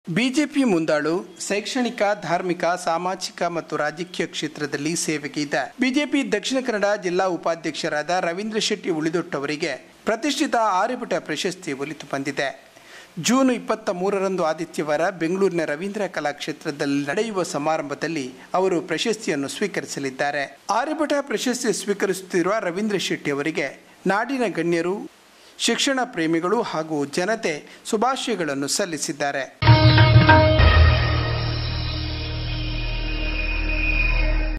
BJP ಮುಂದಾಳು ಶೈಕ್ಷಣಿಕ ಧಾರ್ಮಿಕ ಸಾಮಾಜಿಕ ಮತ್ತು ರಾಜಕೀಯ ಕ್ಷೇತ್ರದಲ್ಲಿ ಸೇವೆಗೆ ಇದ್ದ ಬಿಜೆಪಿ ದಕ್ಷಿಣ ಕನ್ನಡ ಜಿಲ್ಲಾ ಉಪಾಧ್ಯಕ್ಷರಾದ ರವೀಂದ್ರ ಶೆಟ್ಟಿ ಉಳಿದೊಟ್ಟವರಿಗೆ ಪ್ರತಿಷ್ಠಿತ ಆರ್ಯಭಟ ಪ್ರಶಸ್ತಿ ಒಲಿತು ಬಂದಿದೆ ಜೂನ್ ಇಪ್ಪತ್ತ ಮೂರರಂದು ಆದಿತ್ಯವಾರ ಬೆಂಗಳೂರಿನ ರವೀಂದ್ರ ಕಲಾಕ್ಷೇತ್ರದಲ್ಲಿ ನಡೆಯುವ ಸಮಾರಂಭದಲ್ಲಿ ಅವರು ಪ್ರಶಸ್ತಿಯನ್ನು ಸ್ವೀಕರಿಸಲಿದ್ದಾರೆ ಆರ್ಯಭಟ ಪ್ರಶಸ್ತಿ ಸ್ವೀಕರಿಸುತ್ತಿರುವ ರವೀಂದ್ರ ಶೆಟ್ಟಿ ಅವರಿಗೆ ನಾಡಿನ ಗಣ್ಯರು ಶಿಕ್ಷಣ ಪ್ರೇಮಿಗಳು ಹಾಗೂ ಜನತೆ ಶುಭಾಶಯಗಳನ್ನು ಸಲ್ಲಿಸಿದ್ದಾರೆ